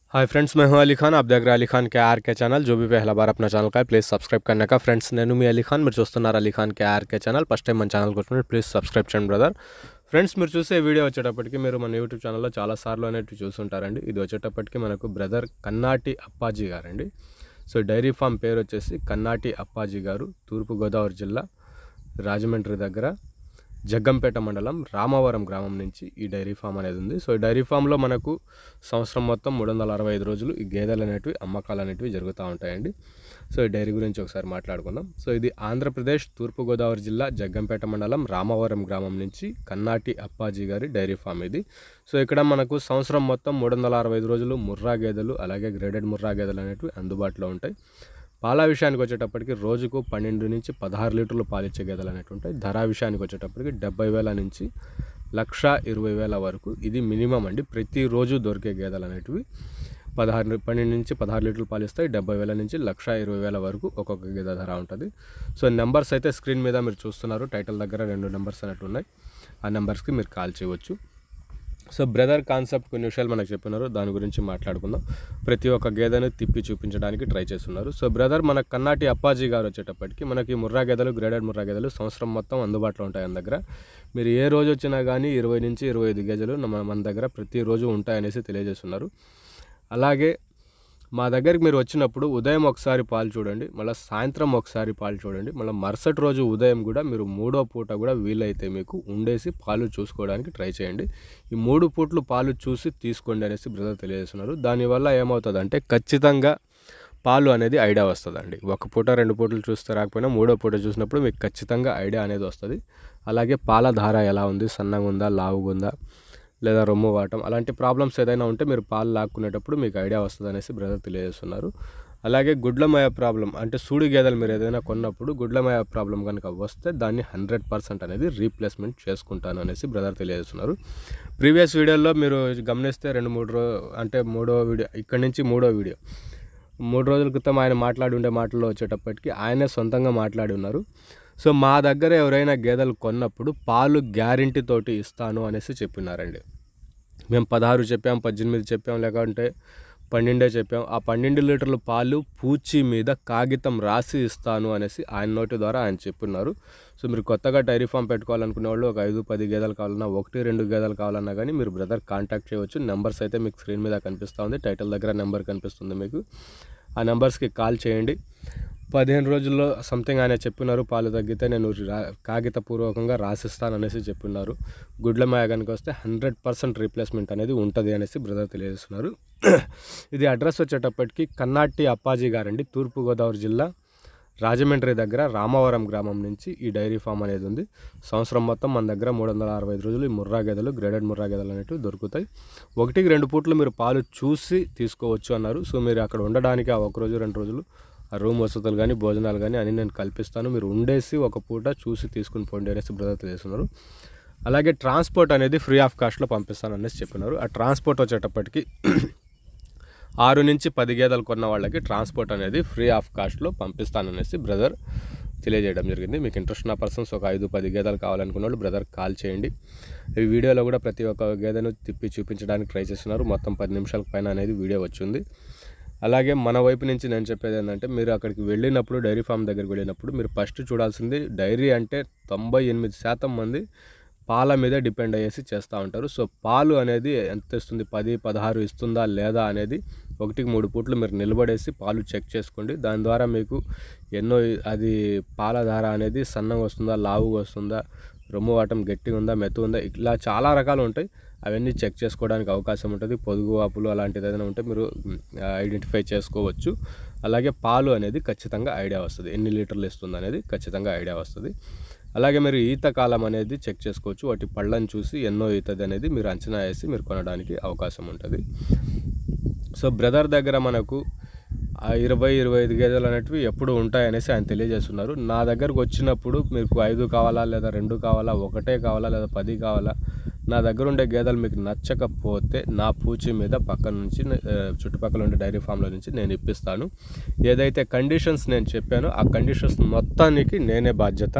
hi friends मैं हूं अली खान आप देख रहे हैं अली खान के आर के ఛానల్ जो भी पहला बार अपना ఛానల్ का ప్లీజ్ సబ్స్క్రైబ్ करने का ఫ్రెండ్స్ నేను మీ అలీ ఖాన్ మీరు చూస్తున్నారు Ali Khan K R K channel first time మన ఛానల్ కోసం ప్లీజ్ సబ్స్క్రైబ్ చేయండి బ్రదర్ ఫ్రెండ్స్ మీరు చూసే వీడియో వచ్చేటప్పటికి మీరు మన యూట్యూబ్ ఛానల్లో చాలా సార్లు అనేవి చూస్తుంటారండి ఇది వచ్చేటప్పటికి మనకు బ్రదర్ కన్నాటి అప్పాజీ గారండి సో డైరీ ఫామ్ పేరు వచ్చేసి కన్నాటి అప్పాజీ గారు తూర్పుగోదావరి జిల్లా రాజమండ్రి దగ్గర జగ్గంపేట మండలం రామవరం గ్రామం నుంచి ఈ డైరీ ఫామ్ అనేది ఉంది సో ఈ డైరీ ఫామ్లో మనకు సంవత్సరం మొత్తం మూడు వందల అరవై ఐదు రోజులు ఈ గేదెలు అనేటివి అమ్మకాలు అనేటివి జరుగుతూ ఉంటాయండి సో ఈ డైరీ గురించి ఒకసారి మాట్లాడుకుందాం సో ఇది ఆంధ్రప్రదేశ్ తూర్పుగోదావరి జిల్లా జగ్గంపేట మండలం రామవరం గ్రామం నుంచి కన్నాటి అప్పాజీ గారి డైరీ ఫామ్ ఇది సో ఇక్కడ మనకు సంవత్సరం మొత్తం మూడు వందల అరవై ఐదు రోజులు ముర్రా గేదెలు అలాగే గ్రేడెడ్ ముర్రా గేదెలు అనేటివి అందుబాటులో ఉంటాయి పాల విషయానికి వచ్చేటప్పటికి రోజుకు పన్నెండు నుంచి పదహారు లీటర్లు పాలిచ్చే గేదెలు అనేవి ఉంటాయి ధర విషయానికి వచ్చేటప్పటికి డెబ్బై వేల నుంచి లక్ష ఇరవై వేల వరకు ఇది మినిమం అండి ప్రతిరోజు దొరికే గేదెలు అనేటివి పదహారు పన్నెండు నుంచి పదహారు లీటర్లు పాలిస్తాయి డెబ్బై వేల నుంచి లక్ష ఇరవై వేల వరకు ఒక్కొక్క గేదె ధర ఉంటుంది సో నెంబర్స్ అయితే స్క్రీన్ మీద మీరు చూస్తున్నారు టైటిల్ దగ్గర రెండు నెంబర్స్ అనేవి ఉన్నాయి ఆ నెంబర్స్కి మీరు కాల్ చేయవచ్చు సో బ్రదర్ కాన్సెప్ట్ కొన్ని విషయాలు మనకు చెప్పినారు దాని గురించి మాట్లాడుకుందాం ప్రతి ఒక్క గేదెను తిప్పి చూపించడానికి ట్రై చేస్తున్నారు సో బ్రదర్ మన కన్నాటి అప్పాజీ గారు వచ్చేటప్పటికి మనకి ముర్రా గేదెలు గ్రేడెడ్ ముర్రా గేదెలు సంవత్సరం మొత్తం అందుబాటులో ఉంటాయి మన దగ్గర మీరు ఏ రోజు వచ్చినా కానీ ఇరవై నుంచి ఇరవై ఐదు గేదెలు మన మన దగ్గర ప్రతిరోజు ఉంటాయనేసి తెలియజేస్తున్నారు అలాగే మా దగ్గరికి మీరు వచ్చినప్పుడు ఉదయం ఒకసారి పాలు చూడండి మళ్ళీ సాయంత్రం ఒకసారి పాలు చూడండి మళ్ళీ మరుసటి రోజు ఉదయం కూడా మీరు మూడో పూట కూడా వీలైతే మీకు ఉండేసి పాలు చూసుకోవడానికి ట్రై చేయండి ఈ మూడు పూట్లు పాలు చూసి తీసుకోండి అనేసి బ్రదర్ తెలియజేస్తున్నారు దానివల్ల ఏమవుతుంది అంటే ఖచ్చితంగా పాలు అనేది ఐడియా వస్తుందండి ఒక పూట రెండు పూటలు చూస్తే రాకపోయినా మూడో పూట చూసినప్పుడు మీకు ఖచ్చితంగా ఐడియా అనేది వస్తుంది అలాగే పాల ధార ఎలా ఉంది సన్నగా ఉందా లావుగా ఉందా లేదా రొమ్ము వాటం అలాంటి ప్రాబ్లమ్స్ ఏదైనా ఉంటే మీరు పాలు లాక్కునేటప్పుడు మీకు ఐడియా వస్తుంది అనేసి బ్రదర్ తెలియజేస్తున్నారు అలాగే గుడ్లమయ ప్రాబ్లం అంటే సూడి గేదెలు మీరు ఏదైనా కొన్నప్పుడు గుడ్లమయ ప్రాబ్లం కనుక వస్తే దాన్ని హండ్రెడ్ పర్సెంట్ అనేది రీప్లేస్మెంట్ చేసుకుంటాను అనేసి బ్రదర్ తెలియజేస్తున్నారు ప్రీవియస్ వీడియోలో మీరు గమనిస్తే రెండు మూడు రో అంటే మూడో వీడియో ఇక్కడి నుంచి మూడో వీడియో మూడు రోజుల క్రితం ఆయన మాట్లాడి ఉండే మాటల్లో వచ్చేటప్పటికి ఆయనే సొంతంగా మాట్లాడి ఉన్నారు సో మా దగ్గర ఎవరైనా గేదెలు కొన్నప్పుడు పాలు గ్యారంటీ తోటి ఇస్తాను అనేసి చెప్పినారండి మేము పదహారు చెప్పాం పద్దెనిమిది చెప్పాం లేకుంటే పన్నెండే చెప్పాం ఆ పన్నెండు లీటర్ల పాలు పూచి మీద కాగితం రాసి ఇస్తాను అనేసి ఆయన నోటి ద్వారా ఆయన చెప్పున్నారు సో మీరు కొత్తగా డైరీ ఫామ్ పెట్టుకోవాలనుకునే వాళ్ళు ఒక ఐదు పది గేదెలు కావాలన్నా ఒకటి రెండు గేదెలు కావాలన్నా కానీ మీరు బ్రదర్ కాంటాక్ట్ చేయవచ్చు నెంబర్స్ అయితే మీకు స్క్రీన్ మీద కనిపిస్తూ ఉంది టైటిల్ దగ్గర నెంబర్ కనిపిస్తుంది మీకు ఆ నెంబర్స్కి కాల్ చేయండి పదిహేను రోజుల్లో సంథింగ్ ఆయన చెప్పినారు పాలు తగ్గితే నేను రా కాగితపూర్వకంగా రాసిస్తాను అనేసి చెప్పినారు గుడ్ల మాయ కనుక వస్తే హండ్రెడ్ పర్సెంట్ రీప్లేస్మెంట్ అనేది ఉంటుంది అనేసి బ్రదర్ తెలియజేస్తున్నారు ఇది అడ్రస్ వచ్చేటప్పటికి కన్నాటి అప్పాజీ గారండి తూర్పుగోదావరి జిల్లా రాజమండ్రి దగ్గర రామవరం గ్రామం నుంచి ఈ డైరీ ఫామ్ అనేది ఉంది సంవత్సరం మొత్తం మన దగ్గర మూడు వందల అరవై ఐదు రోజులు ఈ ముర్రా గేదెలు గ్రేడెడ్ ముర్రా గేదెలు అనేవి దొరుకుతాయి ఒకటికి రెండు పూట్లు మీరు పాలు చూసి తీసుకోవచ్చు అన్నారు సో మీరు అక్కడ ఉండడానికి ఆ ఒక రోజు రెండు రోజులు ఆ రూమ్ వసతులు కానీ భోజనాలు కానీ అన్ని నేను కల్పిస్తాను మీరు ఉండేసి ఒక పూట చూసి తీసుకుని పోండి అనేసి బ్రదర్ తెలియస్తున్నారు అలాగే ట్రాన్స్పోర్ట్ అనేది ఫ్రీ ఆఫ్ కాస్ట్లో పంపిస్తాను అనేసి చెప్పినారు ఆ ట్రాన్స్పోర్ట్ వచ్చేటప్పటికి ఆరు నుంచి పది గేదెలు కొన్న వాళ్ళకి ట్రాన్స్పోర్ట్ అనేది ఫ్రీ ఆఫ్ కాస్ట్లో పంపిస్తాననేసి బ్రదర్ తెలియజేయడం జరిగింది మీకు ఇంట్రెస్ట్ ఉన్న పర్సన్స్ ఒక ఐదు పది గేదెలు కావాలనుకున్న వాళ్ళు బ్రదర్ కాల్ చేయండి ఈ వీడియోలో కూడా ప్రతి ఒక్క గేదెను తిప్పి చూపించడానికి ట్రై చేస్తున్నారు మొత్తం పది నిమిషాల పైన అనేది వీడియో వచ్చింది అలాగే మన వైపు నుంచి నేను చెప్పేది ఏంటంటే మీరు అక్కడికి వెళ్ళినప్పుడు డైరీ ఫామ్ దగ్గరికి వెళ్ళినప్పుడు మీరు ఫస్ట్ చూడాల్సింది డైరీ అంటే తొంభై ఎనిమిది శాతం మంది పాల మీద డిపెండ్ అయ్యేసి చేస్తూ ఉంటారు సో పాలు అనేది ఎంత ఇస్తుంది పది పదహారు ఇస్తుందా లేదా అనేది ఒకటికి మూడు పూట్లు మీరు నిలబడేసి పాలు చెక్ చేసుకోండి దాని ద్వారా మీకు ఎన్నో అది పాల ధార అనేది సన్నగా వస్తుందా లావుగా వస్తుందా రొమ్ము వాటం గట్టిగా ఉందా మెత్తగా ఉందా ఇలా చాలా రకాలు ఉంటాయి అవన్నీ చెక్ చేసుకోవడానికి అవకాశం ఉంటుంది పొదుగు వాపులు అలాంటిది ఏదైనా ఉంటే మీరు ఐడెంటిఫై చేసుకోవచ్చు అలాగే పాలు అనేది ఖచ్చితంగా ఐడియా వస్తుంది ఎన్ని లీటర్లు ఇస్తుంది అనేది ఖచ్చితంగా ఐడియా వస్తుంది అలాగే మీరు ఈత కాలం అనేది చెక్ చేసుకోవచ్చు వాటి పళ్ళని చూసి ఎన్నో ఈతది అనేది మీరు అంచనా వేసి మీరు కొనడానికి అవకాశం ఉంటుంది సో బ్రదర్ దగ్గర మనకు ఆ ఇరవై ఇరవై ఐదు గేదెలు అనేటివి ఎప్పుడు ఉంటాయనేసి ఆయన తెలియజేస్తున్నారు నా దగ్గరకు వచ్చినప్పుడు మీకు ఐదు కావాలా లేదా రెండు కావాలా ఒకటే కావాలా లేదా పది కావాలా నా దగ్గర ఉండే గేదెలు మీకు నచ్చకపోతే నా పూచి మీద పక్క నుంచి ఆ, చుట్టుపక్కల ఉండే డైరీ ఫామ్లో నుంచి నేను ఇప్పిస్తాను ఏదైతే కండిషన్స్ నేను చెప్పానో ఆ కండిషన్స్ మొత్తానికి నేనే బాధ్యత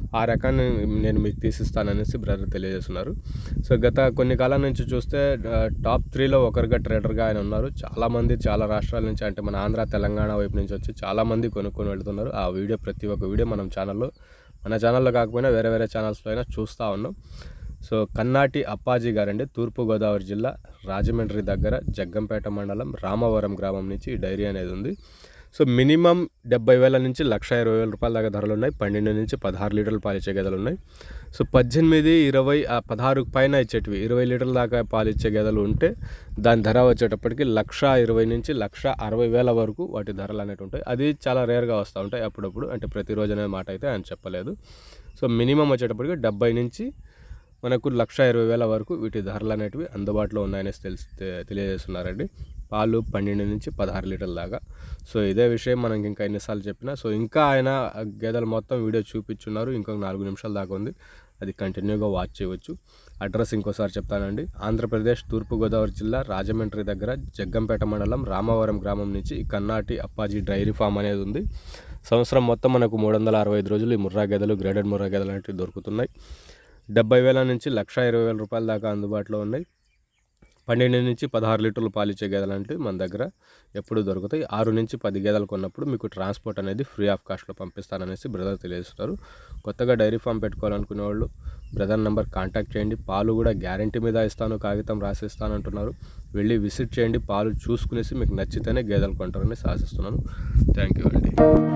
ఆ రకాన్ని నేను మీకు తీసిస్తాననేసి బ్రదర్ తెలియజేస్తున్నారు సో గత కొన్ని కాలం నుంచి చూస్తే ఆ, టాప్ త్రీలో ఒకరిగా ట్రేడర్గా ఆయన ఉన్నారు చాలామంది చాలా రాష్ట్రాల నుంచి అంటే మన ఆంధ్ర తెలంగాణ వైపు నుంచి వచ్చి చాలామంది కొనుక్కొని వెళ్తున్నారు ఆ వీడియో ప్రతి ఒక్క వీడియో మనం ఛానల్లో మన ఛానల్లో కాకపోయినా వేరే వేరే ఛానల్స్లో అయినా చూస్తూ ఉన్నాం సో కన్నాటి అప్పాజీ గారండి తూర్పుగోదావరి జిల్లా రాజమండ్రి దగ్గర జగ్గంపేట మండలం రామవరం గ్రామం నుంచి ఈ డైరీ అనేది ఉంది సో మినిమం డెబ్బై వేల నుంచి లక్ష ఇరవై వేల రూపాయల దాకా ధరలు ఉన్నాయి పన్నెండు నుంచి పదహారు లీటర్లు పాలిచ్చే గేదెలు ఉన్నాయి సో పద్దెనిమిది ఇరవై ఆ పదహారు పైన ఇచ్చేటివి ఇరవై లీటర్ల దాకా పాలిచ్చే గేదెలు ఉంటే దాని ధర వచ్చేటప్పటికి లక్ష ఇరవై నుంచి లక్ష అరవై వేల వరకు వాటి ధరలు అనేవి ఉంటాయి అది చాలా రేర్గా వస్తూ ఉంటాయి అప్పుడప్పుడు అంటే ప్రతిరోజు అనే మాట అయితే ఆయన చెప్పలేదు సో మినిమం వచ్చేటప్పటికి డెబ్బై నుంచి మనకు లక్ష ఇరవై వేల వరకు వీటి ధరలు అనేటివి అందుబాటులో ఉన్నాయనేసి తెలిసి తె- తెలియజేస్తున్నారండి పాలు పన్నెండు నుంచి పదహారు లీటర్ల దాకా సో ఇదే విషయం మనకి ఇంకా ఎన్నిసార్లు చెప్పినా సో ఇంకా ఆయన ఆ గేదెలు మొత్తం వీడియో చూపించున్నారు ఇంకొక నాలుగు నిమిషాల దాకా ఉంది అది కంటిన్యూగా వాచ్ చేయవచ్చు అడ్రస్ ఇంకోసారి చెప్తానండి ఆంధ్రప్రదేశ్ తూర్పుగోదావరి జిల్లా రాజమండ్రి దగ్గర జగ్గంపేట మండలం రామవరం గ్రామం నుంచి ఈ కన్నాటి అప్పాజీ డైరీ ఫామ్ అనేది ఉంది సంవత్సరం మొత్తం మనకు మూడు వందల అరవై ఐదు రోజులు ఈ ముర్రా గేదెలు గ్రేడెడ్ ముర్రా గేదెలు అనేవి దొరుకుతున్నాయి డెబ్బై వేల నుంచి లక్ష ఇరవై వేల రూపాయల దాకా అందుబాటులో ఉన్నాయి పన్నెండు నుంచి పదహారు లీటర్లు పాలిచ్చే గేదెలు అంటే మన దగ్గర ఎప్పుడు దొరుకుతాయి ఆరు నుంచి పది గేదెలు కొన్నప్పుడు మీకు ట్రాన్స్పోర్ట్ అనేది ఫ్రీ ఆఫ్ కాస్ట్లో పంపిస్తాననేసి బ్రదర్ తెలియజేస్తున్నారు కొత్తగా డైరీ ఫామ్ పెట్టుకోవాలనుకునే వాళ్ళు బ్రదర్ నెంబర్ కాంటాక్ట్ చేయండి పాలు కూడా గ్యారంటీ మీద ఇస్తాను కాగితం రాసిస్తాను అంటున్నారు వెళ్ళి విజిట్ చేయండి పాలు చూసుకునేసి మీకు నచ్చితేనే గేదెలు కొంటారని ఆశిస్తున్నాను థ్యాంక్ యూ అండి